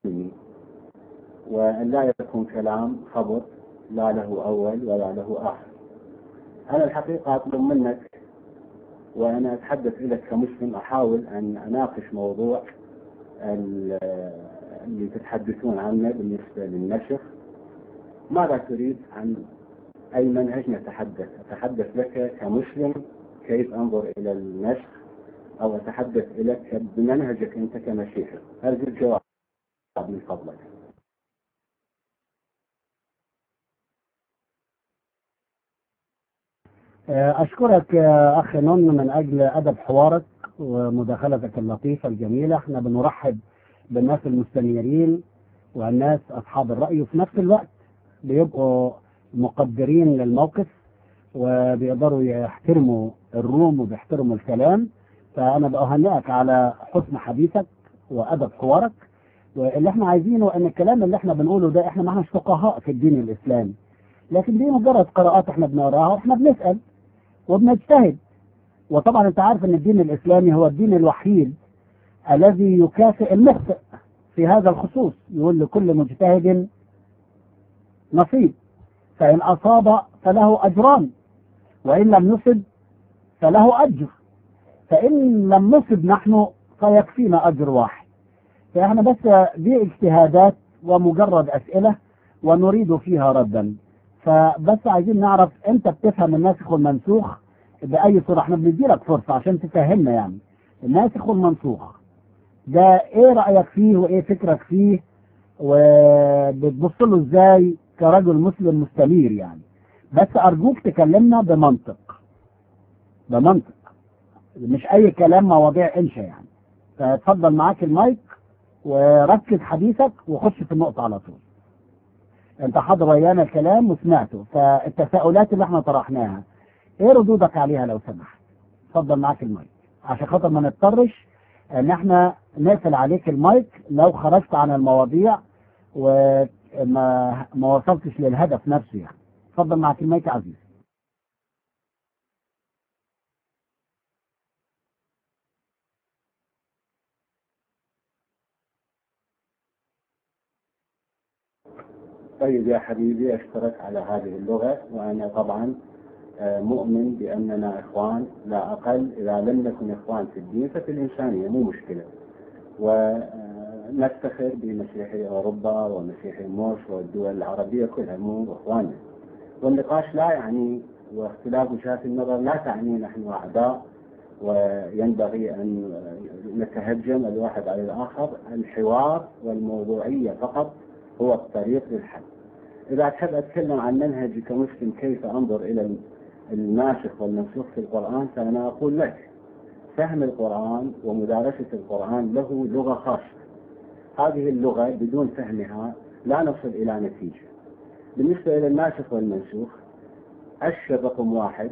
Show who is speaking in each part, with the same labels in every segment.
Speaker 1: وأن لا يكون كلام خبر لا له أول ولا له آخر أنا الحقيقة أطلب منك وأنا أتحدث إليك كمسلم أحاول أن أناقش موضوع اللي تتحدثون عنه بالنسبة للنشر ماذا تريد عن أي منهج نتحدث أتحدث لك كمسلم كيف أنظر إلى النشر أو أتحدث إليك بمنهجك أنت كمسيحي أرجو الجواب من فضلك
Speaker 2: أشكرك يا أخي نون من أجل أدب حوارك ومداخلتك اللطيفة الجميلة احنا بنرحب بالناس المستنيرين والناس أصحاب الرأي وفي نفس الوقت بيبقوا مقدرين للموقف وبيقدروا يحترموا الروم وبيحترموا الكلام فأنا بأهنئك على حسن حديثك وأدب حوارك واللي احنا عايزينه ان الكلام اللي احنا بنقوله ده احنا ما احناش فقهاء في الدين الاسلامي لكن دي مجرد قراءات احنا بنقراها واحنا بنسال وبنجتهد وطبعا انت عارف ان الدين الاسلامي هو الدين الوحيد الذي يكافئ المخطئ في هذا الخصوص يقول لكل مجتهد نصيب فإن أصاب فله أجران وإن لم يصب فله أجر فإن لم نصب نحن فيكفينا أجر واحد فإحنا بس دي اجتهادات ومجرد أسئلة ونريد فيها ردا فبس عايزين نعرف أنت بتفهم الناسخ والمنسوخ بأي صورة احنا بنديلك فرصة عشان تفهمنا يعني الناسخ والمنسوخ ده ايه رأيك فيه وايه فكرك فيه وبتبص له ازاي كرجل مسلم مستنير يعني بس ارجوك تكلمنا بمنطق بمنطق مش اي كلام مواضيع انشا يعني فاتفضل معاك المايك وركز حديثك وخش في النقطة على طول انت حاضر ويانا الكلام وسمعته فالتساؤلات اللي احنا طرحناها ايه ردودك عليها لو سمحت اتفضل معاك المايك عشان خاطر ما نضطرش ان احنا نقفل عليك المايك لو خرجت عن المواضيع وما ما وصلتش للهدف نفسه يعني اتفضل معاك المايك يا عزيز
Speaker 1: طيب يا حبيبي اشكرك على هذه اللغة وأنا طبعا مؤمن بأننا إخوان لا أقل إذا لم نكن إخوان في الدين ففي الإنسانية مو مشكلة ونفتخر بمسيحي أوروبا ومسيحي موش والدول العربية كلها مو إخواننا والنقاش لا يعني واختلاف وجهات النظر لا تعني نحن أعداء وينبغي أن نتهجم الواحد على الآخر الحوار والموضوعية فقط هو الطريق للحل إذا تحب أتكلم عن منهجي كمسلم كيف أنظر إلى الناسخ والمنسوخ في القرآن فأنا أقول لك فهم القرآن ومدارسة القرآن له لغة خاصة هذه اللغة بدون فهمها لا نصل إلى نتيجة بالنسبة إلى الناسخ والمنسوخ أشهد رقم واحد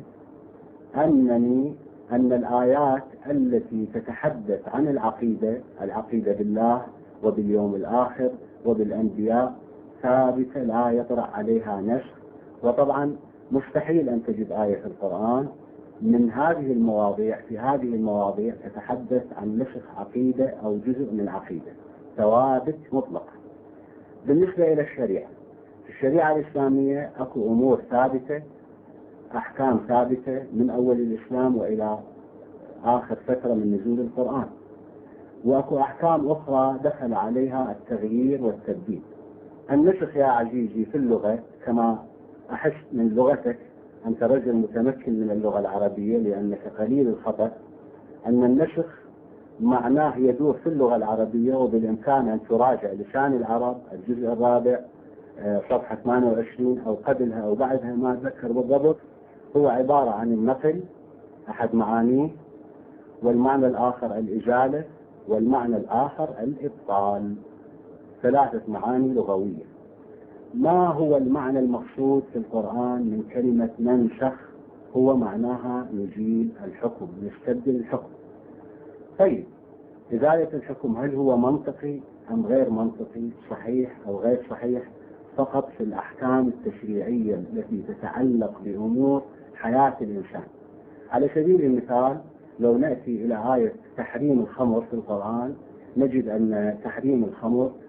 Speaker 1: أنني أن الآيات التي تتحدث عن العقيدة العقيدة بالله وباليوم الآخر وبالأنبياء ثابتة لا يطرأ عليها نسخ وطبعا مستحيل أن تجد آية في القرآن من هذه المواضيع في هذه المواضيع تتحدث عن نسخ عقيدة أو جزء من عقيدة ثوابت مطلقة بالنسبة إلى الشريعة في الشريعة الإسلامية أكو أمور ثابتة أحكام ثابتة من أول الإسلام وإلى آخر فترة من نزول القرآن واكو احكام اخرى دخل عليها التغيير والتبديل. النسخ يا عزيزي في اللغه كما احس من لغتك انت رجل متمكن من اللغه العربيه لانك قليل الخطا ان النسخ معناه يدور في اللغه العربيه وبالامكان ان تراجع لسان العرب الجزء الرابع صفحه 28 او قبلها او بعدها ما اتذكر بالضبط هو عباره عن النقل احد معانيه والمعنى الاخر الاجاله والمعنى الآخر الإبطال ثلاثة معاني لغوية ما هو المعنى المقصود في القرآن من كلمة ننسخ هو معناها نزيل الحكم نستبدل الحكم طيب إزالة الحكم هل هو منطقي أم غير منطقي صحيح أو غير صحيح فقط في الأحكام التشريعية التي تتعلق بأمور حياة الإنسان على سبيل المثال لو نأتي إلى آية تحريم الخمر في القرآن نجد أن تحريم الخمر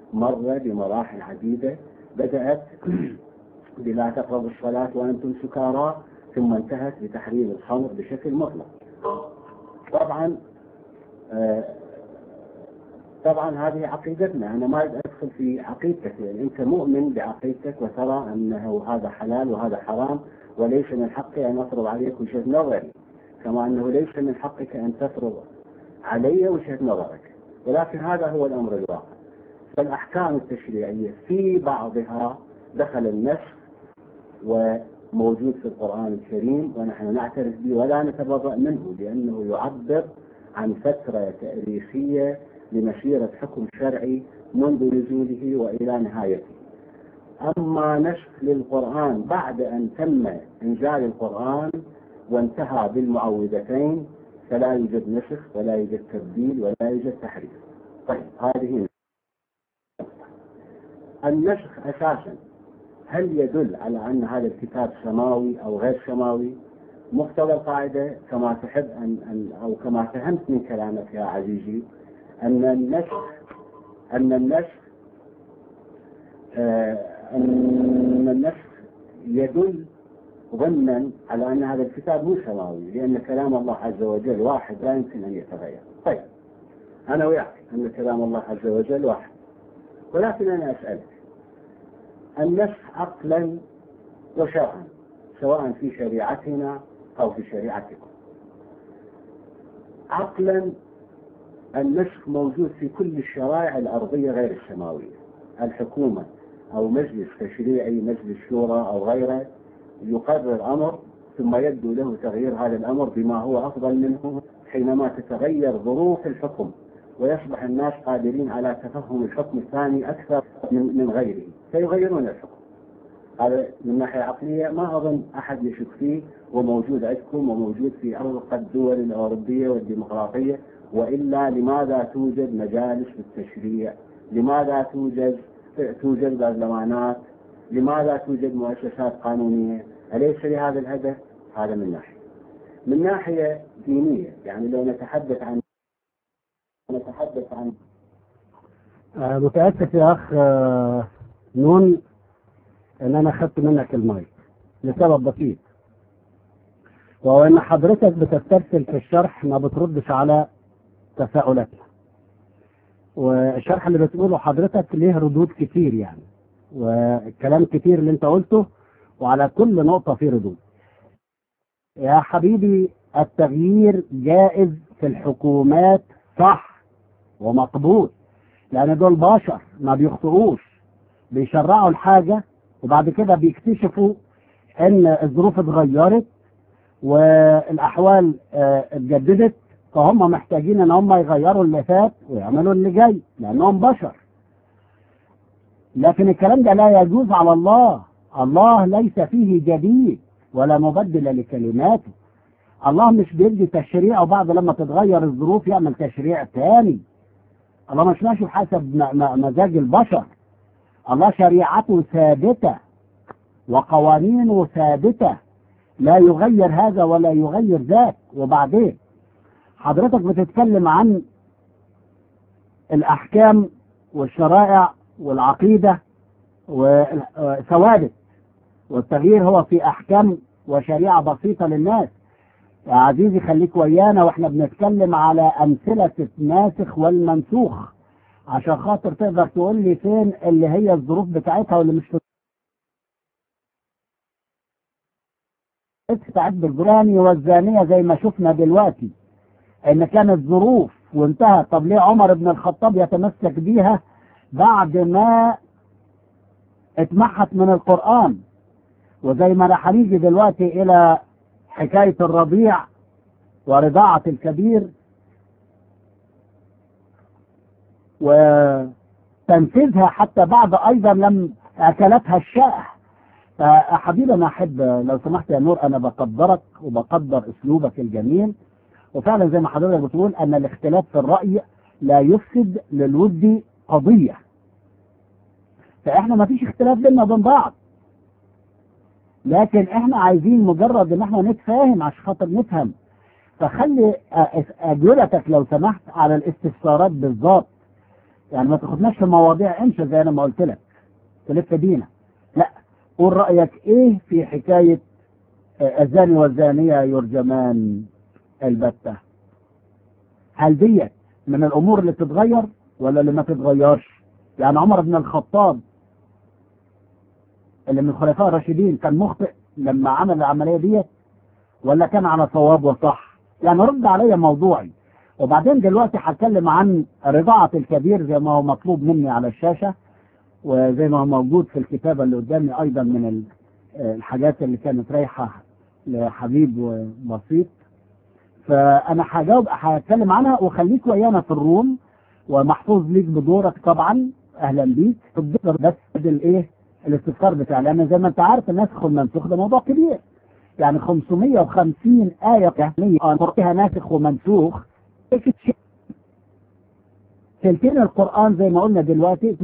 Speaker 1: مر بمراحل عديدة بدأت بلا تقربوا الصلاة وأنتم سكارى ثم انتهت بتحريم الخمر بشكل مطلق طبعا آه، طبعا هذه عقيدتنا انا ما ادخل في عقيدتك يعني انت مؤمن بعقيدتك وترى انه هذا حلال وهذا حرام وليس من حقي ان افرض عليك وجهه نظري كما انه ليس من حقك ان تفرض علي وجهه نظرك ولكن هذا هو الامر الواقع فالاحكام التشريعيه في بعضها دخل النسخ وموجود في القران الكريم ونحن نعترف به ولا نتبرأ منه لانه يعبر عن فتره تاريخيه لمسيرة حكم شرعي منذ نزوله وإلى نهايته أما نسخ للقرآن بعد أن تم إنزال القرآن وانتهى بالمعوذتين فلا يوجد نسخ ولا يوجد تبديل ولا يوجد تحريف طيب هذه النسخ أساسا هل يدل على أن هذا الكتاب سماوي أو غير سماوي مقتضى القاعدة كما تحب أن أو كما فهمت من كلامك يا عزيزي أن النسخ أن النسخ آه، أن النسخ يدل ظنا على أن هذا الكتاب مو سماوي لأن كلام الله عز وجل واحد لا يمكن أن يتغير طيب أنا وياك أن كلام الله عز وجل واحد ولكن أنا أسألك النسخ عقلا وشرعا سواء في شريعتنا أو في شريعتكم عقلا النسخ موجود في كل الشرائع الأرضية غير السماوية الحكومة أو مجلس تشريعي مجلس شورى أو غيره يقرر أمر ثم يبدو له تغيير هذا الأمر بما هو أفضل منه حينما تتغير ظروف الحكم ويصبح الناس قادرين على تفهم الحكم الثاني أكثر من, من غيره فيغيرون الحكم هذا من ناحية عقلية ما أظن أحد يشك فيه وموجود عندكم وموجود في أرقى الدول الأوروبية والديمقراطية وإلا لماذا توجد مجالس للتشريع لماذا توجد توجد برلمانات لماذا توجد مؤسسات قانونية أليس لهذا الهدف هذا من ناحية من ناحية دينية يعني لو نتحدث عن نتحدث عن
Speaker 2: آه، متأسف يا أخ آه، نون إن أنا أخذت منك المايك لسبب بسيط وهو إن حضرتك بتسترسل في الشرح ما بتردش على تساؤلاتنا والشرح اللي بتقوله حضرتك ليه ردود كتير يعني وكلام كتير اللي انت قلته وعلى كل نقطة فيه ردود يا حبيبي التغيير جائز في الحكومات صح ومقبول لان دول بشر ما بيخطئوش بيشرعوا الحاجة وبعد كده بيكتشفوا ان الظروف اتغيرت والاحوال اه اتجددت فهم محتاجين ان هم يغيروا اللي فات ويعملوا اللي جاي لانهم بشر لكن الكلام ده لا يجوز على الله الله ليس فيه جديد ولا مبدل لكلماته الله مش بيدي تشريع وبعد لما تتغير الظروف يعمل تشريع تاني الله مش ماشي بحسب مزاج البشر الله شريعته ثابتة وقوانينه ثابتة لا يغير هذا ولا يغير ذاك وبعدين حضرتك بتتكلم عن الأحكام والشرائع والعقيدة وثوابت والتغيير هو في أحكام وشريعة بسيطة للناس يا عزيزي خليك ويانا واحنا بنتكلم على أمثلة الناسخ والمنسوخ عشان خاطر تقدر تقول لي فين اللي هي الظروف بتاعتها واللي مش استعد بالجراني والزانية زي ما شفنا دلوقتي ان كانت ظروف وانتهى طب ليه عمر بن الخطاب يتمسك بيها بعد ما اتمحت من القرآن وزي ما انا هنيجي دلوقتي الى حكاية الرضيع ورضاعة الكبير وتنفيذها حتى بعد ايضا لم اكلتها الشائح فحبيبي انا احب لو سمحت يا نور انا بقدرك وبقدر اسلوبك الجميل وفعلا زي ما حضرتك بتقول ان الاختلاف في الرأي لا يفسد للود قضية فاحنا ما فيش اختلاف بيننا وبين بعض لكن احنا عايزين مجرد ان احنا نتفاهم عشان خاطر نفهم فخلي اجوبتك لو سمحت على الاستفسارات بالظبط يعني ما تاخدناش في مواضيع انشا زي انا ما قلت لك تلف بينا لا قول رايك ايه في حكايه الزاني والزانيه يرجمان البته هل ديت من الامور اللي تتغير ولا اللي ما تتغيرش يعني عمر بن الخطاب اللي من الخلفاء الراشدين كان مخطئ لما عمل العمليه ديت ولا كان على صواب وصح يعني رد عليا موضوعي وبعدين دلوقتي هتكلم عن رضاعة الكبير زي ما هو مطلوب مني على الشاشة وزي ما هو موجود في الكتابة اللي قدامي أيضا من الحاجات اللي كانت رايحة لحبيب وبسيط فأنا هجاوب هتكلم عنها وخليك ويانا في الروم ومحفوظ ليك بدورك طبعا أهلا بيك بس الايه الاستفسار بتاعي لأن زي ما أنت عارف الناسخ والمنسوخ ده موضوع كبير يعني 550 آية كهنية فيها ناسخ ومنسوخ تلتين القرآن زي ما قلنا دلوقتي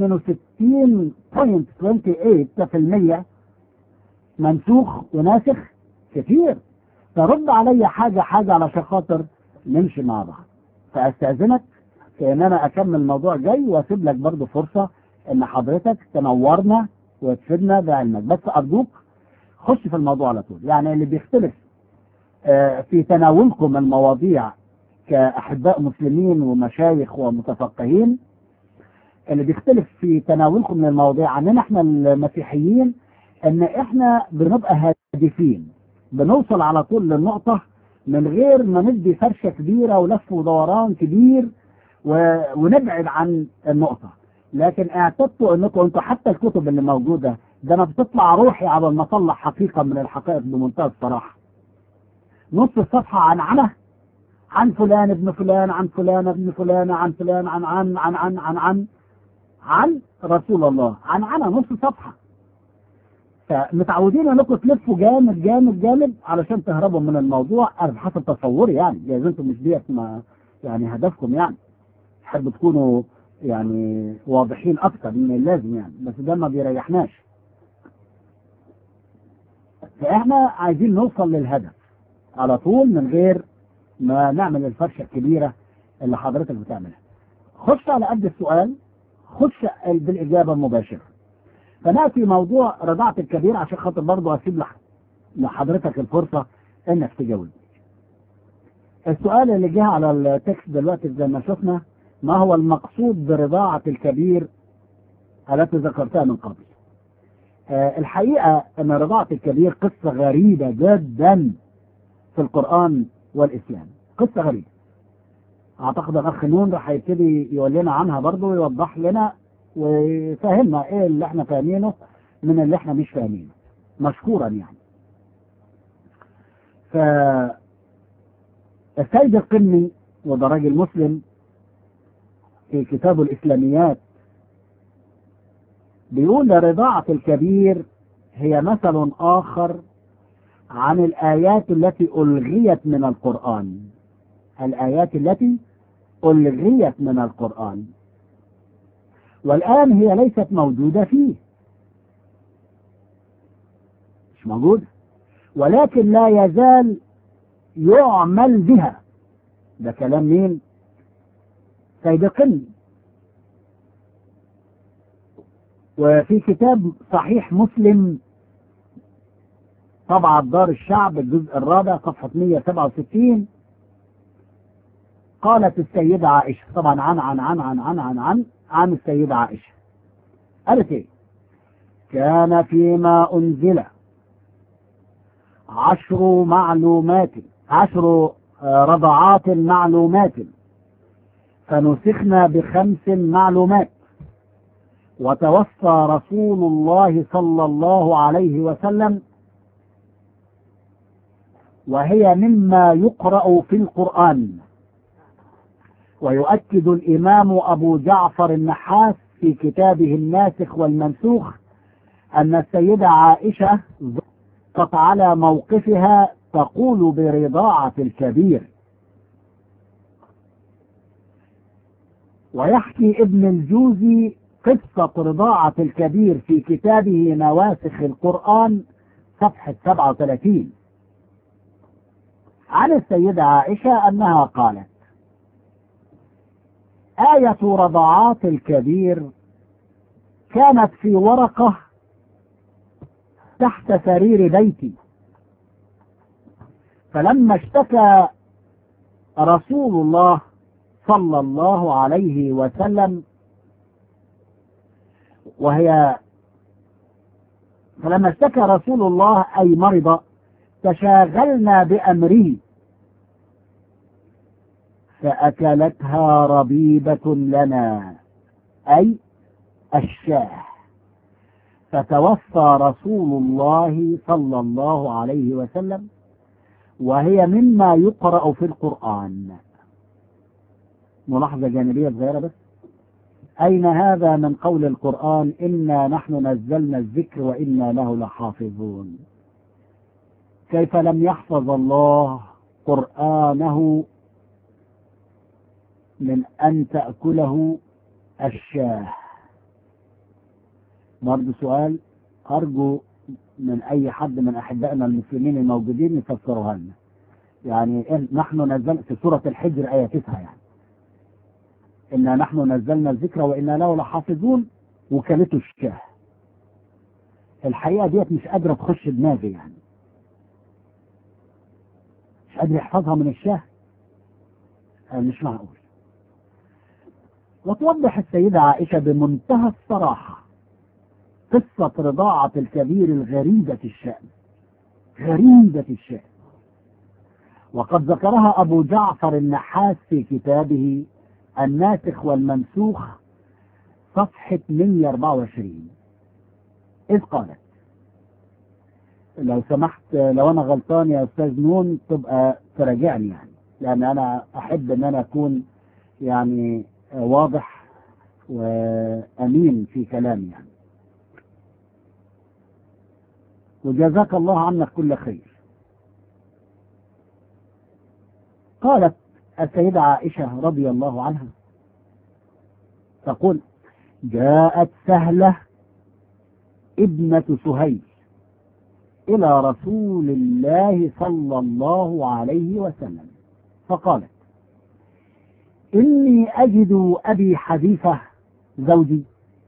Speaker 2: 62.28% منسوخ وناسخ كتير فرد علي حاجة حاجة علشان خاطر نمشي مع بعض فأستأذنك في ان انا اكمل الموضوع جاي واسيب لك برضو فرصة ان حضرتك تنورنا وتفيدنا بعلمك بس ارجوك خش في الموضوع على طول يعني اللي بيختلف في تناولكم المواضيع كأحباء مسلمين ومشايخ ومتفقهين اللي بيختلف في تناولكم من المواضيع عننا احنا المسيحيين ان احنا بنبقى هادفين بنوصل على طول للنقطة من غير ما ندي فرشة كبيرة ولف ودوران كبير و... ونبعد عن النقطة لكن اعتدتوا انكم انتوا حتى الكتب اللي موجودة ده انا بتطلع روحي على ما اطلع حقيقة من الحقائق بمنتهى الصراحة نص الصفحة عن عنه عن فلان ابن فلان عن فلان ابن فلان عن فلان عن عن عن عن عن عن عن رسول الله عن عن نص صفحة فمتعودين انكم تلفوا جامد جامد جامد علشان تهربوا من الموضوع انا بحسب تصوري يعني جايز انتم مش ديت ما يعني هدفكم يعني تحب تكونوا يعني واضحين اكتر من اللازم يعني بس ده ما بيريحناش فاحنا عايزين نوصل للهدف على طول من غير ما نعمل الفرشة الكبيرة اللي حضرتك بتعملها خش على قد السؤال خش بالإجابة المباشرة فنأتي موضوع رضاعة الكبير عشان خاطر برضه أسيب لحضرتك الفرصة إنك تجاوب السؤال اللي جه على التكست دلوقتي زي ما شفنا ما هو المقصود برضاعة الكبير التي ذكرتها من قبل أه الحقيقة أن رضاعة الكبير قصة غريبة جدا في القرآن والإسلام قصة غريبة أعتقد الأخ نون راح يبتدي يقول لنا عنها برضه ويوضح لنا ويفهمنا إيه اللي إحنا فاهمينه من اللي إحنا مش فاهمينه مشكورا يعني ف السيد القمي وده راجل مسلم في كتاب الإسلاميات بيقول رضاعة الكبير هي مثل آخر عن الآيات التي ألغيت من القرآن الآيات التي ألغيت من القرآن والآن هي ليست موجودة فيه مش موجودة ولكن لا يزال يعمل بها ده كلام مين سيد قني وفي كتاب صحيح مسلم طبعة دار الشعب الجزء الرابع صفحة 167 قالت السيدة عائشة طبعا عن عن عن عن عن عن عن عن السيدة عائشة قالت ايه كان فيما أنزل عشر معلومات عشر رضعات معلومات فنسخنا بخمس معلومات وتوصى رسول الله صلى الله عليه وسلم وهي مما يقرأ في القرآن ويؤكد الإمام أبو جعفر النحاس في كتابه الناسخ والمنسوخ أن السيدة عائشة ضغطت على موقفها تقول برضاعة الكبير ويحكي ابن الجوزي قصة رضاعة الكبير في كتابه نواسخ القرآن صفحة 37 عن السيدة عائشة أنها قالت آية رضعات الكبير كانت في ورقة تحت سرير بيتي فلما اشتكى رسول الله صلى الله عليه وسلم وهي فلما اشتكى رسول الله أي مرض تشاغلنا بأمره فأكلتها ربيبة لنا أي الشاه فتوفى رسول الله صلى الله عليه وسلم وهي مما يقرأ في القرآن ملاحظة جانبية صغيرة بس أين هذا من قول القرآن إنا نحن نزلنا الذكر وإنا له لحافظون كيف لم يحفظ الله قرآنه من أن تأكله الشاه برضه سؤال أرجو من أي حد من أحبائنا المسلمين الموجودين يفسروها لنا يعني إن- نحن نزل في سورة الحجر آية 9 يعني إنا نحن نزلنا الذكر وإنا له لحافظون وكلته الشاه الحقيقة ديت مش قادرة تخش دماغي يعني مش قادر يحفظها من الشاه آه، مش معقول وتوضح السيدة عائشة بمنتهى الصراحة قصة رضاعة الكبير الغريبة الشأن غريبة الشأن وقد ذكرها أبو جعفر النحاس في كتابه الناسخ والمنسوخ صفحة 124 إذ قالت لو سمحت لو أنا غلطان يا أستاذ نون تبقى تراجعني يعني لأن أنا أحب أن أنا أكون يعني واضح وأمين في كلامي يعني وجزاك الله عنك كل خير قالت السيدة عائشة رضي الله عنها تقول جاءت سهلة ابنة سهيل إلى رسول الله صلى الله عليه وسلم فقالت إني أجد أبي حديثة زوجي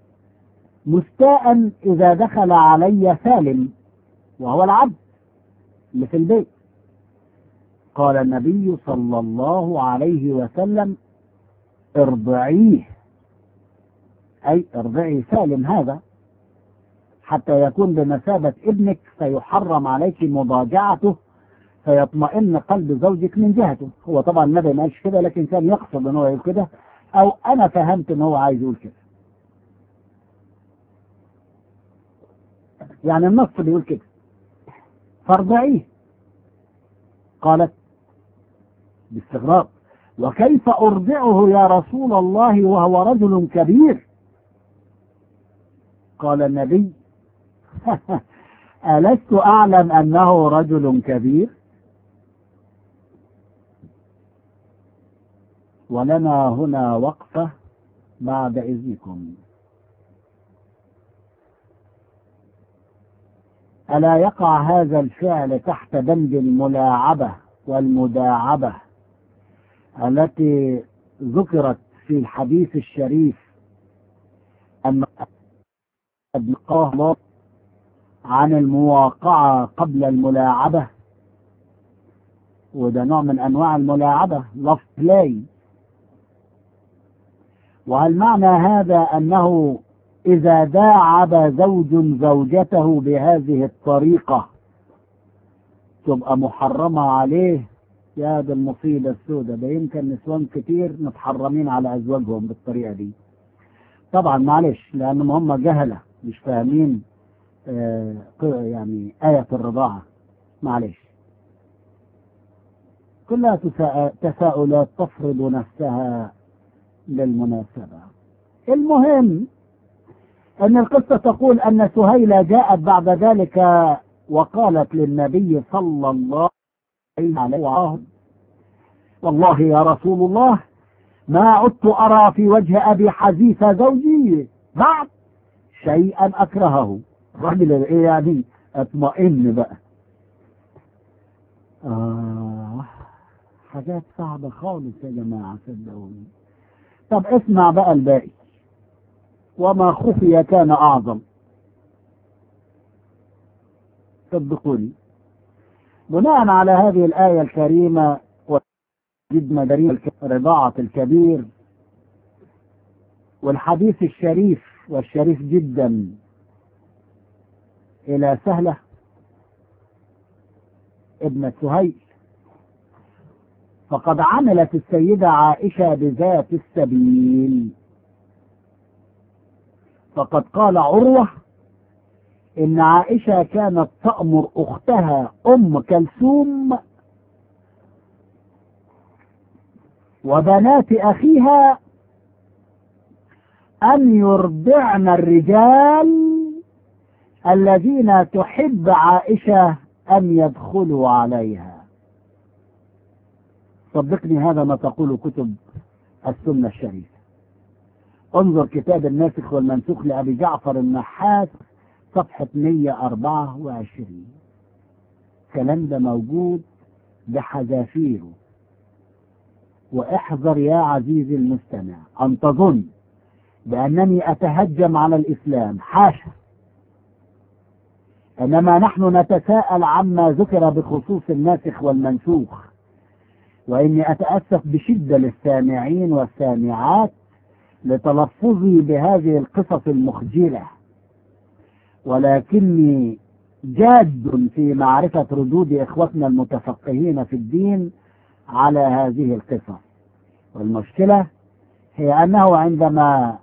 Speaker 2: مستاء إذا دخل علي سالم وهو العبد اللي في البيت قال النبي صلى الله عليه وسلم ارضعيه أي ارضعي سالم هذا حتى يكون بمثابة ابنك فيحرم عليك مضاجعته فيطمئن قلب زوجك من جهته هو طبعا النبي ما قالش كده لكن كان يقصد ان هو يقول كده او انا فهمت ان هو عايز يقول كده يعني النص بيقول كده فارضعيه قالت باستغراب وكيف ارضعه يا رسول الله وهو رجل كبير قال النبي ألست أعلم أنه رجل كبير ولنا هنا وقفة بعد إذنكم ألا يقع هذا الفعل تحت بند الملاعبة والمداعبة التي ذكرت في الحديث الشريف أن الله عن المواقعة قبل الملاعبة وده نوع من أنواع الملاعبة love play وهل معنى هذا أنه إذا داعب زوج زوجته بهذه الطريقة تبقى محرمة عليه يا ده المصيبة السوداء ده يمكن نسوان كتير متحرمين على أزواجهم بالطريقة دي طبعا معلش لأنهم هم جهلة مش فاهمين آه يعني آية الرضاعة معلش كلها تساؤلات تفرض نفسها للمناسبة المهم أن القصة تقول أن سهيلة جاءت بعد ذلك وقالت للنبي صلى الله عليه وسلم والله يا رسول الله ما عدت أرى في وجه أبي حزيفة زوجي بعد شيئا أكرهه راجل إيه يعني اطمئن بقى آه حاجات صعبة خالص يا جماعة صدقوني طب اسمع بقى الباقي وما خفي كان أعظم صدقوني بناء على هذه الآية الكريمة وجد مدارين رضاعة الكبير والحديث الشريف والشريف جدا إلى سهلة ابنة سهيل فقد عملت السيدة عائشة بذات السبيل فقد قال عروة إن عائشة كانت تأمر أختها أم كلثوم وبنات أخيها أن يرضعن الرجال الذين تحب عائشة أن يدخلوا عليها صدقني هذا ما تقول كتب السنة الشريفة انظر كتاب الناسخ والمنسوخ لأبي جعفر النحاس صفحة 124 الكلام ده موجود بحذافيره واحذر يا عزيزي المستمع أن تظن بأنني أتهجم على الإسلام حاشا إنما نحن نتساءل عما ذكر بخصوص الناسخ والمنسوخ وإني أتأسف بشدة للسامعين والسامعات لتلفظي بهذه القصص المخجلة ولكني جاد في معرفة ردود إخوتنا المتفقهين في الدين على هذه القصص والمشكلة هي أنه عندما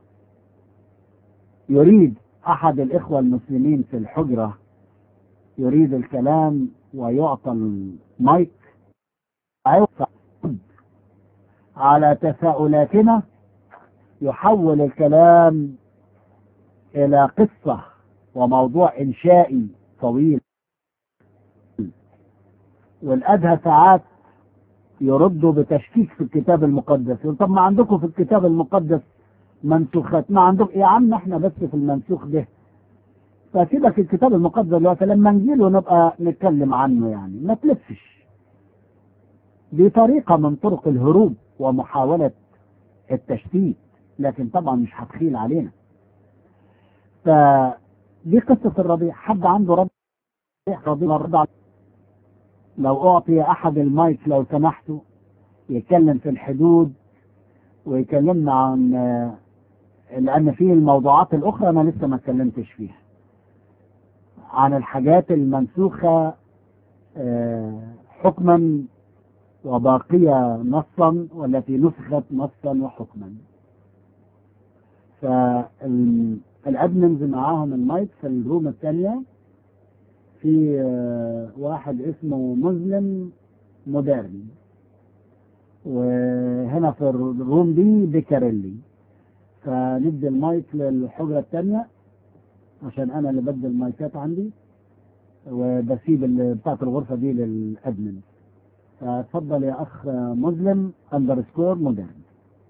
Speaker 2: يريد أحد الإخوة المسلمين في الحجرة يريد الكلام ويعطى المايك على تساؤلاتنا يحول الكلام إلى قصة وموضوع إنشائي طويل والأدهى ساعات يردوا بتشكيك في الكتاب المقدس يقول طب ما عندكم في الكتاب المقدس منسوخات ما عندكم يا عم احنا بس في المنسوخ ده فسيبك الكتاب المقدس دلوقتي لما نجيله نبقى نتكلم عنه يعني ما تلفش دي طريقة من طرق الهروب ومحاولة التشتيت لكن طبعا مش هتخيل علينا فدي قصة الربيع حد عنده ربيع ربيع رضع لو أعطي أحد المايك لو سمحتوا يتكلم في الحدود ويكلمنا عن لأن في الموضوعات الأخرى أنا لسه ما اتكلمتش فيها عن الحاجات المنسوخة حكما وباقية نصا والتي نسخت نصا وحكما فالادمنز معاهم المايك في الروم الثانية في واحد اسمه مسلم مودرن وهنا في الروم دي بيكاريلي فندي المايك للحجرة الثانية عشان انا اللي بدي المايكات عندي وبسيب بتاعت الغرفة دي للادمن فتفضل يا اخ مسلم اندرسكور مودرن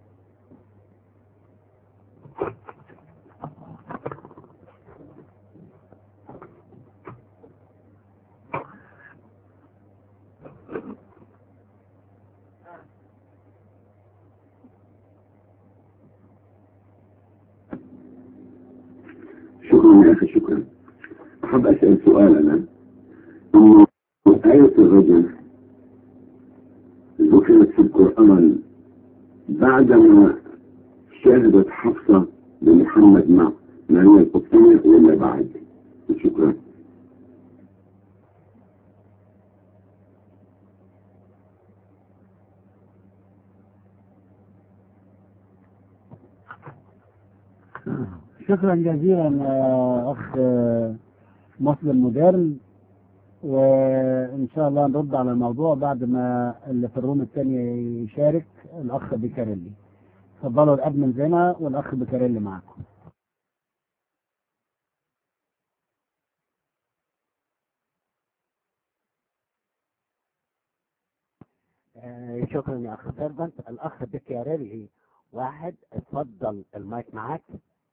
Speaker 3: شكرا يا أخي شكرا أحب أسأل سؤال أنا إنه آية الرجل ذكرت في القرآن بعدما شهدت حفصة بمحمد مع ماريا القبطية ولا بعد؟ شكرا
Speaker 2: شكرا جزيلا يا اخ مسلم مودرن وان شاء الله نرد على الموضوع بعد ما اللي في الروم الثانية يشارك الاخ بيكاريلي اتفضلوا الادمن زينا والاخ بيكاريلي معاكم
Speaker 4: آه، شكرا يا اخ سيرفنت الاخ بكياريلي واحد اتفضل المايك معاك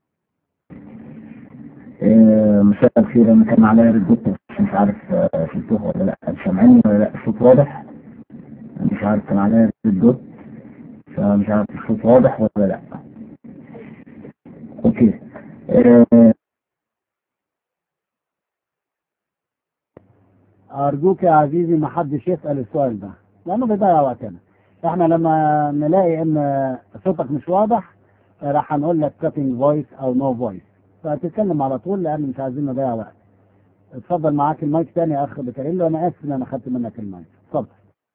Speaker 5: آه، مساء الخير انا كان عليا ريد مش عارف آه، شفتوه ولا لا سامعني ولا لا الصوت واضح مش عارف كان عليا ريد دوت فمش عارف الصوت واضح ولا لا اوكي آه،
Speaker 2: أرجوك يا عزيزي ما حدش يسأل السؤال ده لأنه بيضيع وقتنا احنا لما نلاقي ان صوتك مش واضح راح هنقول لك cutting voice او no voice فتتكلم على طول لأن مش عايزين نضيع وقت اتفضل معاك المايك تاني يا اخ بكريل وانا اسف ان انا خدت منك المايك اتفضل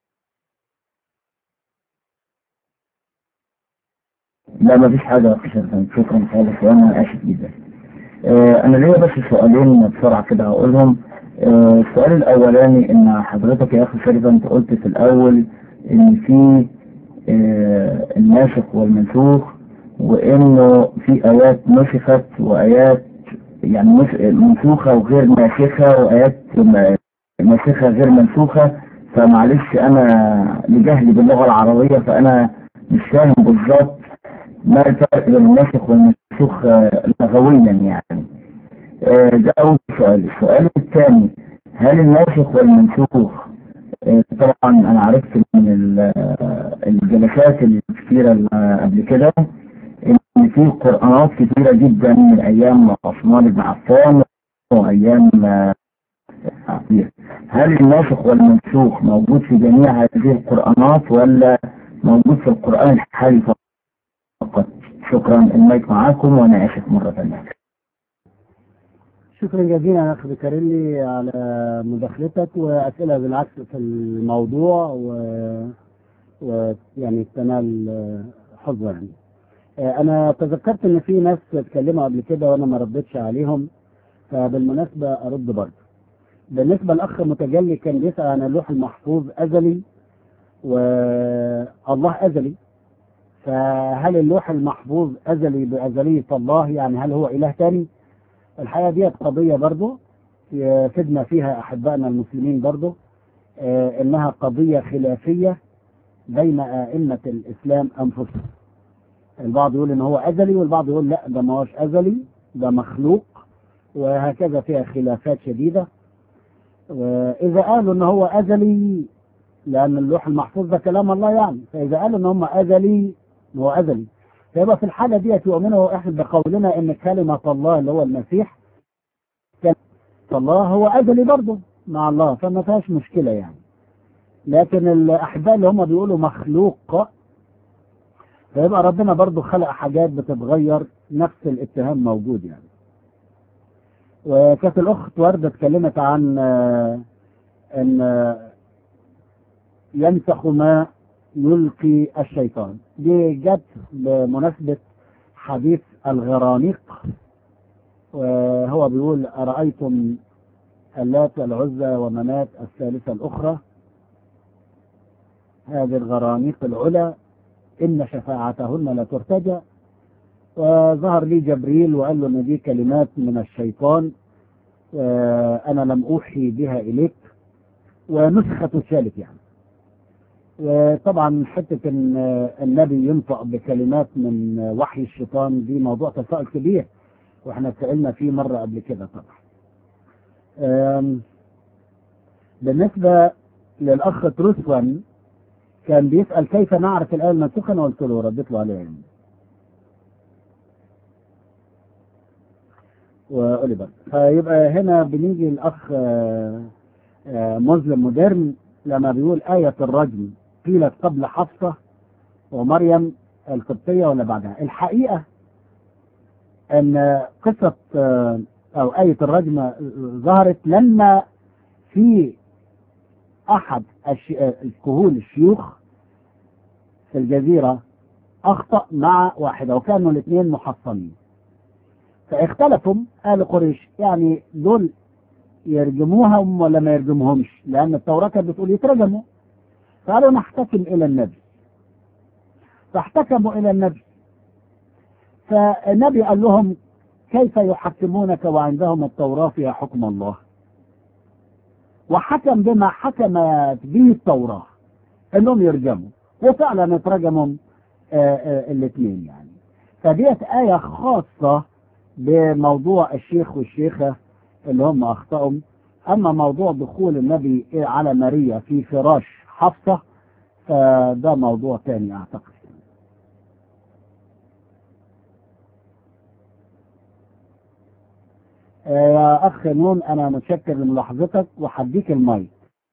Speaker 5: لا مفيش حاجة شكرا شكرا خالص وانا اسف جدا آه، انا ليا بس سؤالين بسرعة كده هقولهم آه، السؤال الاولاني ان حضرتك يا اخي شريف انت قلت في الاول ان في آه، الناسخ والمنسوخ وانه في ايات نسخت وايات يعني مس- منسوخة وغير ناسخة وايات م- ناسخة غير منسوخة فمعلش انا لجهلي باللغة العربية فانا مش فاهم بالظبط ما الفرق بين الناسخ والمنسوخ آه، لغويا يعني آه، ده أول سؤال السؤال الثاني هل الناسخ والمنسوخ آه، طبعا أنا عرفت من ال- آه، الجلسات الكثيرة اللي قبل كده إن في قرآنات كثيرة جدا من أيام عثمان بن عفان وأيام آه، عفير. هل الناسخ والمنسوخ موجود في جميع هذه القرآنات ولا موجود في القرآن الحالي فقط شكرا المايك معاكم وانا اسف مرة ثانية
Speaker 2: شكرا جزيلا يا اخ بكريلي على مداخلتك واسئله بالعكس في الموضوع و... ويعني تنال حظ يعني آه، انا تذكرت ان في ناس اتكلموا قبل كده وانا ما ردتش عليهم فبالمناسبه ارد برضه بالنسبه لاخ متجلي كان بيسال عن اللوح المحفوظ ازلي والله ازلي فهل اللوح المحفوظ ازلي بازليه الله يعني هل هو اله تاني الحقيقه ديت قضيه برضه فدنا فيها احبائنا المسلمين برضه آه، انها قضيه خلافيه بين ائمه الاسلام انفسهم البعض يقول ان هو ازلي والبعض يقول لا ده ما هوش ازلي ده مخلوق وهكذا فيها خلافات شديده واذا قالوا ان هو ازلي لان اللوح المحفوظ ده كلام الله يعني فاذا قالوا ان هم ازلي هو ازلي فيبقى في الحاله ديت يؤمنوا احنا بقولنا ان كلمه الله اللي هو المسيح كلمه الله هو ازلي برضه مع الله فما فيهاش مشكله يعني لكن الاحباء اللي هم بيقولوا مخلوق فيبقى ربنا برضه خلق حاجات بتتغير نفس الاتهام موجود يعني وكانت الاخت ورده اتكلمت عن آه، ان آه، ينسخ ما يلقي الشيطان دي جت بمناسبة حديث الغرانيق وهو بيقول أرأيتم اللات والعزى ومنات الثالثة الأخرى هذه الغرانيق العلى إن شفاعتهن لا ترتجى وظهر لي جبريل وقال له إن دي كلمات من الشيطان وأنا لم أوحي بها إليك ونسخة ثالث يعني وطبعا حتة ان النبي ينطق بكلمات من وحي الشيطان دي موضوع تساؤل كبير واحنا اتسألنا فيه مرة قبل كده طبعا أم، بالنسبة للأخ تروسوان كان بيسأل كيف نعرف الآية المنسوخة أنا قلت له رديت له عليها يعني. وأوليفر فيبقى هنا بنيجي الأخ آه، آه، مسلم مودرن لما بيقول آية الرجم قيلت قبل حفصة ومريم القبطية ولا بعدها الحقيقة أن قصة آه، أو آية الرجم ظهرت لما في أحد الش- آه، الكهول الشيوخ في الجزيرة أخطأ مع واحدة وكانوا الاثنين محصنين فاختلفوا آل قريش يعني دول يرجموهم ولا ما يرجموهمش لأن التوراة كانت بتقول يترجموا فقالوا نحتكم إلى النبي فاحتكموا إلى النبي فالنبي قال لهم كيف يحكمونك وعندهم التوراة فيها حكم الله وحكم بما حكمت به التوراة انهم يرجموا وفعلا اترجموا الاثنين يعني فديت آية خاصة بموضوع الشيخ والشيخة اللي هم أخطأوا أما موضوع دخول النبي على ماريا في فراش حفصة فده موضوع تاني أعتقد آه، يا اخ نون انا متشكر لملاحظتك وهديك المايك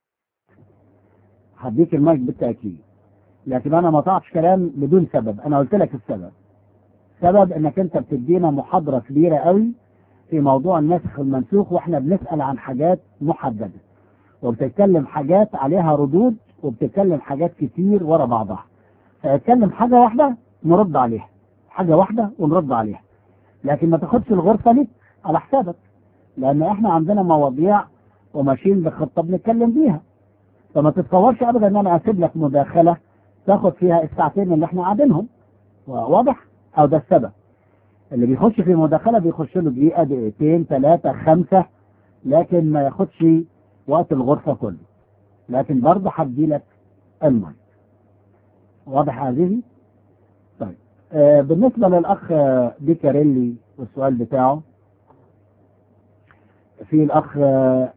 Speaker 2: هديك المايك بالتاكيد لكن انا ما طلعتش كلام بدون سبب انا قلت لك السبب سبب انك انت بتدينا محاضره كبيره قوي في موضوع النسخ والمنسوخ واحنا بنسال عن حاجات محدده وبتتكلم حاجات عليها ردود وبتتكلم حاجات كتير ورا بعضها فاتكلم حاجه واحده نرد عليها حاجه واحده ونرد عليها لكن ما تاخدش الغرفه ليك على حسابك لان احنا عندنا مواضيع وماشيين بخطه بنتكلم بيها فما تتصورش ابدا ان انا اسيب لك مداخله تاخد فيها الساعتين اللي احنا قاعدينهم واضح او ده السبب اللي بيخش في مداخله بيخش له دقيقه دقيقتين ثلاثه خمسه لكن ما ياخدش وقت الغرفه كله لكن برضه هدي لك المايك واضح يا عزيزي؟ طيب آه بالنسبه للاخ آه، بيكاريلي والسؤال بتاعه في الاخ آه،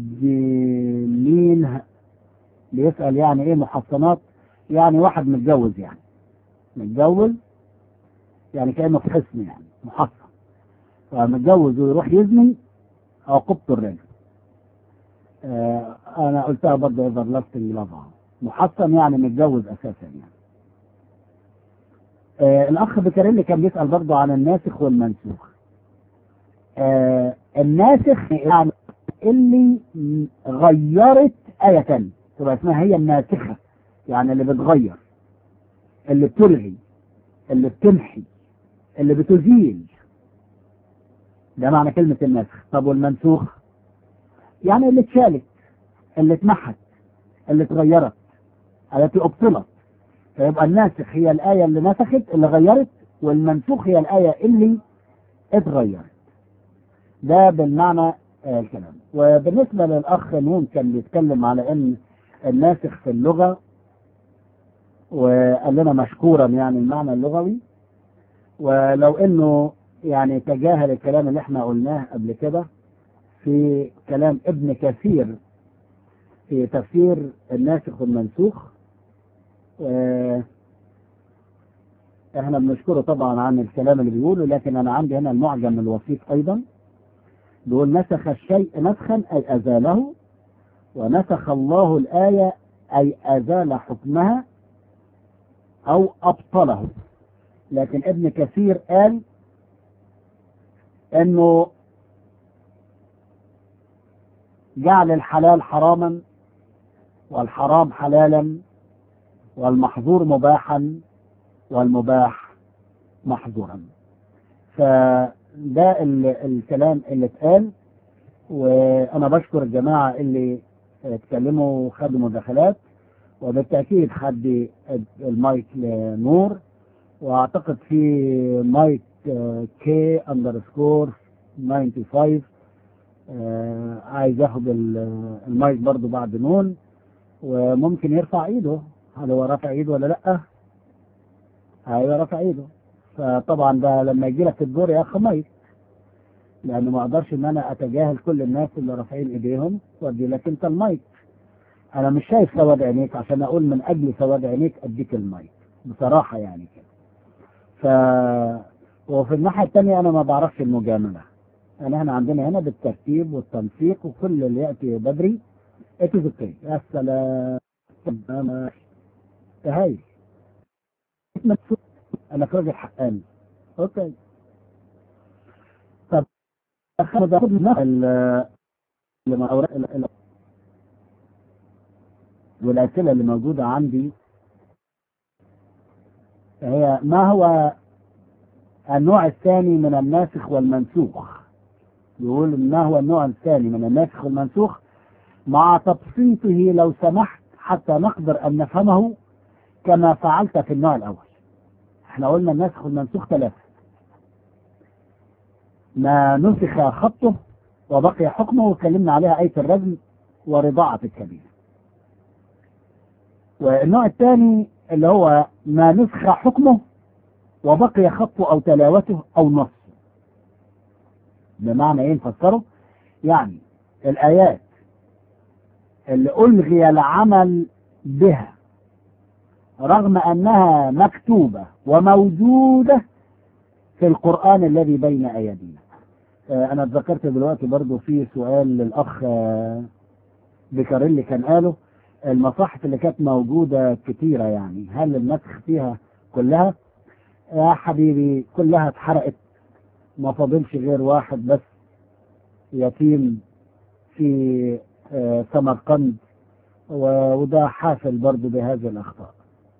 Speaker 2: جميل بيسال يعني ايه محصنات يعني واحد متجوز يعني متجوز يعني كانه في حصن يعني محصن فمتجوز ويروح يزني عقوبته الرجل آه انا قلتها برضه ايفرلاستنج لافا محصن يعني متجوز اساسا يعني آه الاخ بكاريلي كان بيسال برضه عن الناسخ والمنسوخ آه الناسخ يعني اللي غيرت آية تانية تبقى اسمها هي الناسخة يعني اللي بتغير اللي بتلغي اللي بتمحي اللي بتزيل ده معنى كلمة النسخ طب والمنسوخ يعني اللي اتشالت اللي اتمحت اللي اتغيرت التي ابطلت فيبقى الناسخ هي الآية اللي نسخت اللي غيرت والمنسوخ هي الآية اللي اتغيرت ده بالمعنى آه الكلام وبالنسبة للأخ نون كان بيتكلم على أن الناسخ في اللغة وقال لنا مشكورا يعني المعنى اللغوي ولو انه يعني تجاهل الكلام اللي احنا قلناه قبل كده في كلام ابن كثير في تفسير الناسخ والمنسوخ اه احنا بنشكره طبعا عن الكلام اللي بيقوله لكن انا عندي هنا المعجم الوسيط ايضا بيقول نسخ الشيء نسخا اي ازاله ونسخ الله الايه اي ازال حكمها او ابطله لكن ابن كثير قال انه جعل الحلال حراما والحرام حلالا والمحظور مباحا والمباح محظورا فده ال- الكلام اللي اتقال وانا بشكر الجماعة اللي اتكلموا وخدوا مداخلات وبالتأكيد حد المايك لنور واعتقد في مايك كي اندرسكور 95 آه، عايز ياخد ال- المايك برضو بعد نون وممكن يرفع ايده هل هو رافع ايده ولا لا ايوه رافع ايده فطبعا ده لما يجي لك الدور يا اخ مايك لانه ما اقدرش ان انا اتجاهل كل الناس اللي رافعين ايديهم وادي لك انت المايك انا مش شايف سواد عينيك عشان اقول من اجل سواد عينيك اديك المايك بصراحه يعني كده ف وفي الناحيه الثانيه انا ما بعرفش المجامله يعني احنا عندنا هنا بالترتيب والتنسيق وكل اللي ياتي بدري اتز اوكي يا سلام انا هاي انا راجل حقاني اوكي طب اخذ اخذ ال- لما اوراق ال- ال- والاسئله اللي موجوده عندي هي ما هو النوع الثاني من الناسخ والمنسوخ يقول ما هو النوع الثاني من الناسخ والمنسوخ مع تبسيطه لو سمحت حتى نقدر أن نفهمه كما فعلت في النوع الأول احنا قلنا الناسخ والمنسوخ ثلاثة ما نسخ خطه وبقي حكمه واتكلمنا عليها آية الرجم ورضاعة الكبير والنوع الثاني اللي هو ما نسخ حكمه وبقي خطه أو تلاوته أو نصه بمعنى ايه نفسره يعني الآيات اللي ألغي العمل بها رغم أنها مكتوبة وموجودة في القرآن الذي بين أيدينا آه، انا اتذكرت دلوقتي برضو في سؤال للاخ آه، بيكاريلي كان قاله المصاحف اللي كانت موجودة كتيرة يعني هل النسخ فيها كلها يا حبيبي كلها اتحرقت ما فاضلش غير واحد بس يتيم في آه، سمرقند و- وده حافل برضو بهذه الأخطاء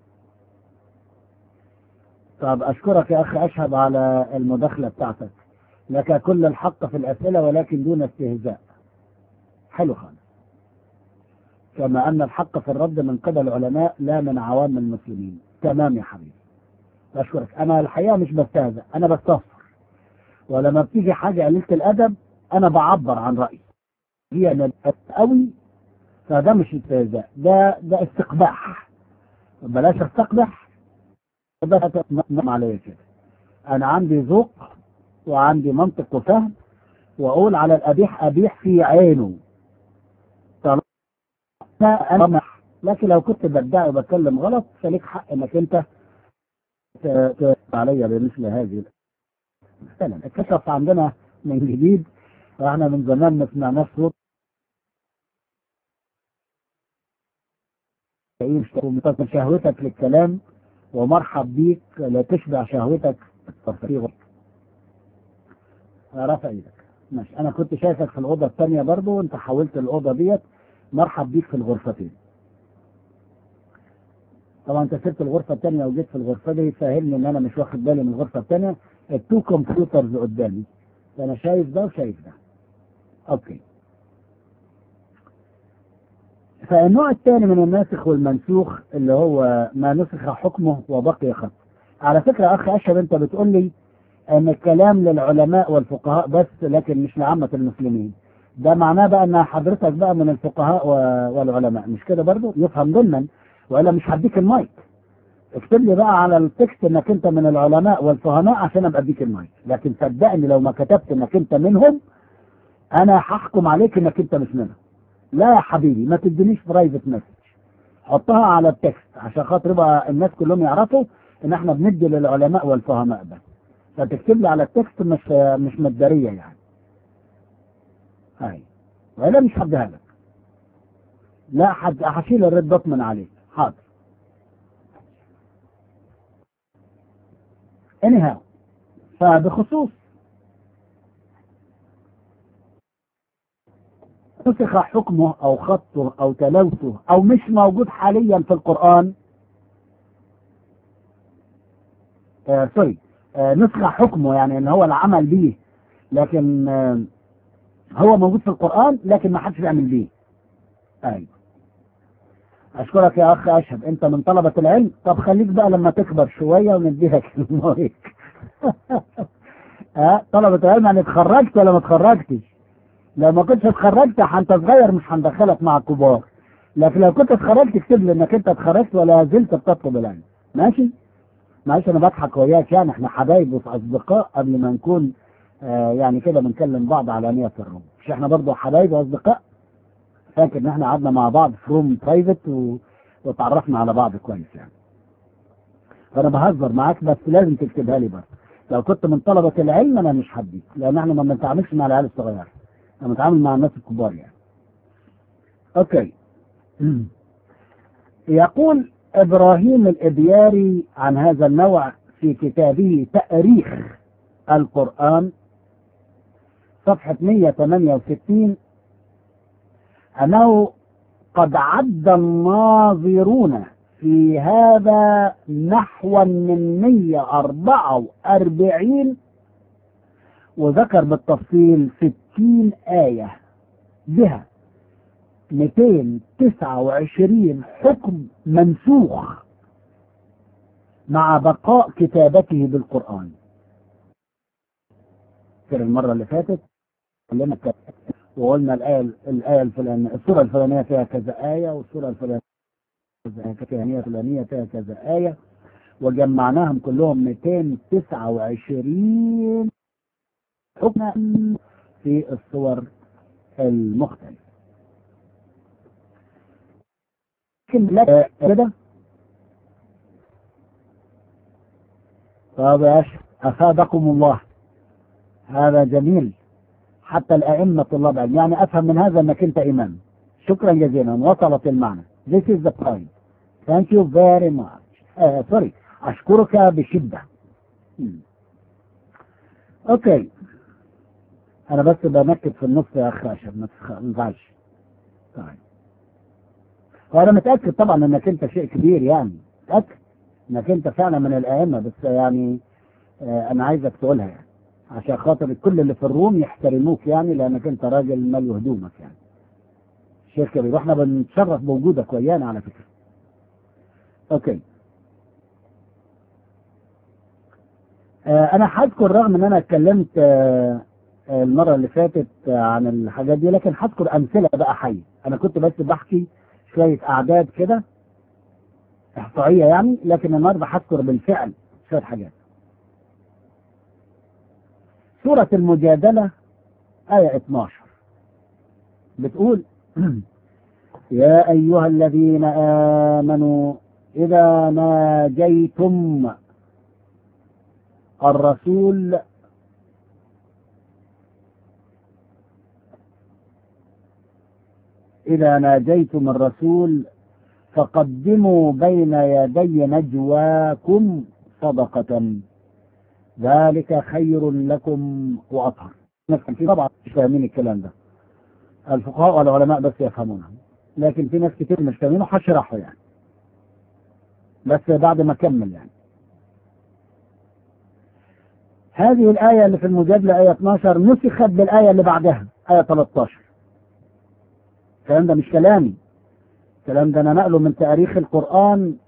Speaker 2: طب أشكرك يا أخ أشهد على المداخلة بتاعتك لك كل الحق في الأسئلة ولكن دون استهزاء حلو خالص كما أن الحق في الرد من قبل العلماء لا من عوام المسلمين تمام يا حبيبي أشكرك أنا الحقيقة مش بستهزأ أنا بستغفر ولما بتيجي حاجة قليلة الأدب أنا بعبر عن رأيي هي أنا قوي فده مش استهزاء ده ده استقباح بلاش استقبح ده تتنم عليا كده أنا عندي ذوق وعندي منطق وفهم وأقول على القبيح قبيح في عينه طالما أنا أنا- لكن لو كنت بدعي وبتكلم غلط فليك حق انك انت ت- ت- عليا بمثل هذه فعلا اتكشف عندنا من جديد واحنا من زمان ما سمعناش صوت تعيش شهوتك للكلام ومرحب بيك لا تشبع شهوتك في غرفة. رفع ايدك ماشي انا كنت شايفك في الاوضه الثانيه برضو وانت حولت الاوضه ديت مرحب بيك في الغرفتين طبعا انت سبت الغرفه الثانيه وجيت في الغرفه دي فاهمني ان انا مش واخد بالي من الغرفه الثانيه التو كمبيوترز قدامي فانا شايف ده وشايف ده اوكي فالنوع الثاني من الناسخ والمنسوخ اللي هو ما نسخ حكمه وبقي خط على فكرة أخ أشهد أنت بتقول لي أن الكلام للعلماء والفقهاء بس لكن مش لعامة المسلمين ده معناه بقى أن حضرتك بقى من الفقهاء و- والعلماء مش كده برضو يفهم ضمنا وإلا مش هديك المايك اكتب لي بقى على التكست انك انت من العلماء والفهماء عشان ابقى اديك المايك لكن صدقني لو ما كتبت انك انت منهم انا هحكم عليك انك انت مش منهم لا يا حبيبي ما تدينيش برايفت مسج حطها على التكست عشان خاطر يبقى الناس كلهم يعرفوا ان احنا بندي للعلماء والفهماء بس فتكتب لي على التكست مش مش مداريه يعني هاي ولا مش هديها لك لا حد هشيل الريد دوت من عليك حاضر anyhow فبخصوص نسخ حكمه او خطه او تلوته او مش موجود حاليا في القرآن آه سوري آه نسخ حكمه يعني ان هو العمل بيه لكن آه هو موجود في القرآن لكن ما حدش بيعمل بيه ايوه اشكرك يا اخ اشهد انت من طلبة العلم طب خليك بقى لما تكبر شوية ونديلك المايك ها طلبة العلم يعني اتخرجت ولا ما اتخرجتش لو ما كنتش اتخرجت انت صغير مش هندخلك مع الكبار لكن لو كنت اتخرجت اكتب لي انك انت اتخرجت ولا زلت بتطلب العلم ماشي معلش انا بضحك وياك يعني احنا حبايب واصدقاء قبل ما نكون آه يعني كده بنكلم بعض علانية في الروم مش احنا برضه حبايب واصدقاء فاكر ان احنا قعدنا مع بعض في روم برايفت و... وتعرفنا على بعض كويس يعني فانا بهزر معاك بس لازم تكتبها لي برضه لو كنت من طلبة العلم انا مش هديك لان احنا ما بنتعاملش مع العيال الصغيره انا بتعامل مع الناس الكبار يعني اوكي يقول ابراهيم الابياري عن هذا النوع في كتابه تاريخ القرآن صفحة 168 أنه قد عد الناظرون في هذا نحو من 144 وذكر بالتفصيل 60 آية بها 229 حكم منسوخ مع بقاء كتابته بالقرآن في المرة اللي فاتت كلنا وقلنا الآية الآية الفلانية السورة الفلانية فيها كذا آية والسورة الفلانية الفلانية الفلانية فيها كذا آية وجمعناهم كلهم 229 حكم في الصور المختلفة لكن لك كده طب يا أشهر أفادكم الله هذا جميل حتى الأئمة طلاب علم يعني أفهم من هذا أنك أنت إمام شكرا جزيلا وصلت المعنى This is the point Thank you very much آه sorry أشكرك بشدة أوكي أنا بس بنكد في النص يا أخ أشرف ما تزعلش طيب وأنا متأكد طبعا أنك أنت شيء كبير يعني متأكد أنك أنت فعلا من الأئمة بس يعني آه أنا عايزك تقولها يعني عشان خاطر كل اللي في الروم يحترموك يعني لأنك أنت راجل مالي هدومك يعني شيخ كبير واحنا بنتشرف بوجودك ويانا على فكرة اوكي آه انا هذكر رغم ان انا اتكلمت آه المرة اللي فاتت آه عن الحاجات دي لكن هذكر امثلة بقى حية انا كنت بس بحكي شوية اعداد كده احصائية يعني لكن النهارده هذكر بالفعل شوية حاجات سورة المجادلة آية 12 بتقول يا أيها الذين آمنوا إذا ناجيتم الرسول إذا ناجيتم الرسول فقدموا بين يدي نجواكم صدقة ذلك خير لكم وأطهر طبعا مش فاهمين الكلام ده الفقهاء والعلماء بس يفهمونها لكن في ناس كتير مش فاهمينه هشرحه يعني بس بعد ما اكمل يعني هذه الآية اللي في المجادلة آية 12 نسخت بالآية اللي بعدها آية 13 الكلام ده مش كلامي الكلام ده أنا نقله من تاريخ القرآن